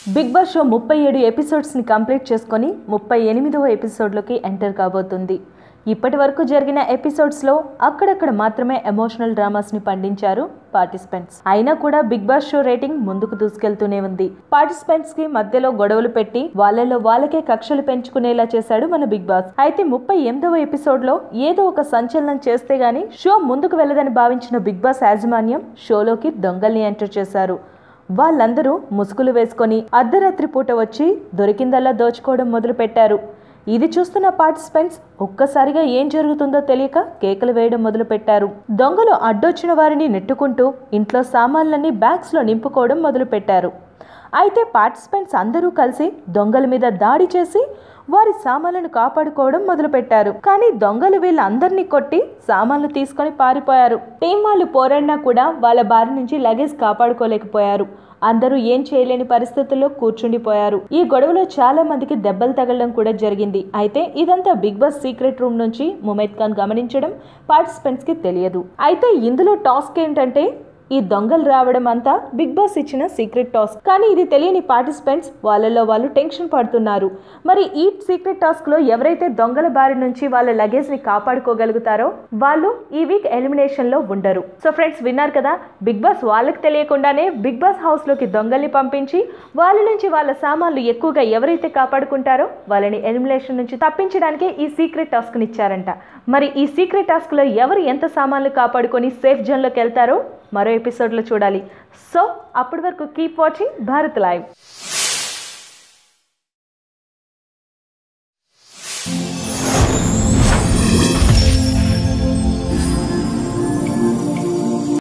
big boss show ముప్పై ఏడు ఎపిసోడ్స్ని complete చేసుకొని ముప్పై ఎనిమిదవ ఎపిసోడ్లోకి ఎంటర్ కాబోతుంది ఇప్పటి వరకు జరిగిన ఎపిసోడ్స్లో అక్కడక్కడ మాత్రమే ఎమోషనల్ డ్రామాస్ని పండించారు పార్టిసిపెంట్స్ అయినా కూడా బిగ్ బాస్ షో రేటింగ్ ముందుకు దూసుకెళ్తూనే ఉంది పార్టిసిపెంట్స్ కి మధ్యలో గొడవలు పెట్టి వాళ్ళలో వాళ్ళకే కక్షలు పెంచుకునేలా చేశాడు మన బిగ్ బాస్ అయితే ముప్పై ఎనిమిదవ ఎపిసోడ్ లో ఏదో ఒక సంచలనం చేస్తే గానీ షో ముందుకు వెళ్ళదని భావించిన బిగ్ బాస్ యాజమాన్యం షోలోకి దొంగల్ని ఎంటర్ చేశారు వాళ్ళందరూ ముసుగులు వేసుకొని అర్ధరాత్రి పూట వచ్చి దొరికిందల్లా దోచుకోవడం మొదలుపెట్టారు ఇది చూస్తున్న పార్టిసిపెంట్స్ ఒక్కసారిగా ఏం జరుగుతుందో తెలియక కేకలు వేయడం మొదలుపెట్టారు దొంగలు అడ్డొచ్చిన వారిని నెట్టుకుంటూ ఇంట్లో సామాన్లన్నీ బ్యాగ్స్లో నింపుకోవడం మొదలుపెట్టారు అయితే పార్టిసిపెంట్స్ అందరూ కలిసి దొంగల మీద దాడి చేసి వారి సామాన్లను కాపాడుకోవడం మొదలుపెట్టారు కానీ దొంగలు వీళ్ళందరినీ కొట్టి సామాన్లు తీసుకొని పారిపోయారు టీం వాళ్ళు పోరాడినా కూడా వాళ్ళ బారి నుంచి లగేజ్ కాపాడుకోలేకపోయారు అందరూ ఏం చేయలేని పరిస్థితుల్లో కూర్చుండిపోయారు ఈ గొడవలో చాలా మందికి దెబ్బలు తగలడం కూడా జరిగింది అయితే ఇదంతా బిగ్ బాస్ సీక్రెట్ రూమ్ నుంచి ముమైత్ ఖాన్ గమనించడం పార్టిసిపెంట్స్ కి తెలియదు అయితే ఇందులో టాస్క్ ఏంటంటే ఈ దొంగలు రావడం అంతా బిగ్ బాస్ ఇచ్చిన సీక్రెట్ టాస్క్ కానీ ఇది తెలియని పార్టిసిపెంట్స్ వాళ్ళలో వాళ్ళు టెన్షన్ పడుతున్నారు మరి ఈ సీక్రెట్ టాస్క్ లో ఎవరైతే దొంగల బారి నుంచి వాళ్ళ లగేజ్ ని కాపాడుకోగలుగుతారో వాళ్ళు ఈ వీక్ ఎలిమినేషన్ లో ఉండరు సో ఫ్రెండ్స్ విన్నారు కదా బిగ్ బాస్ వాళ్ళకి తెలియకుండానే బిగ్ బాస్ హౌస్ లోకి దొంగల్ని పంపించి వాళ్ళ నుంచి వాళ్ళ సామాన్లు ఎక్కువగా ఎవరైతే కాపాడుకుంటారో వాళ్ళని ఎలిమినేషన్ నుంచి తప్పించడానికే ఈ సీక్రెట్ టాస్క్ ని ఇచ్చారంట మరి ఈ సీక్రెట్ టాస్క్ లో ఎవరు ఎంత సామాన్లు కాపాడుకొని సేఫ్ జోన్ లోకి వెళ్తారో మరో ఎపిసోడ్లో చూడాలి సో అప్పటి వరకు కీప్ వాచింగ్ భారత్ లైవ్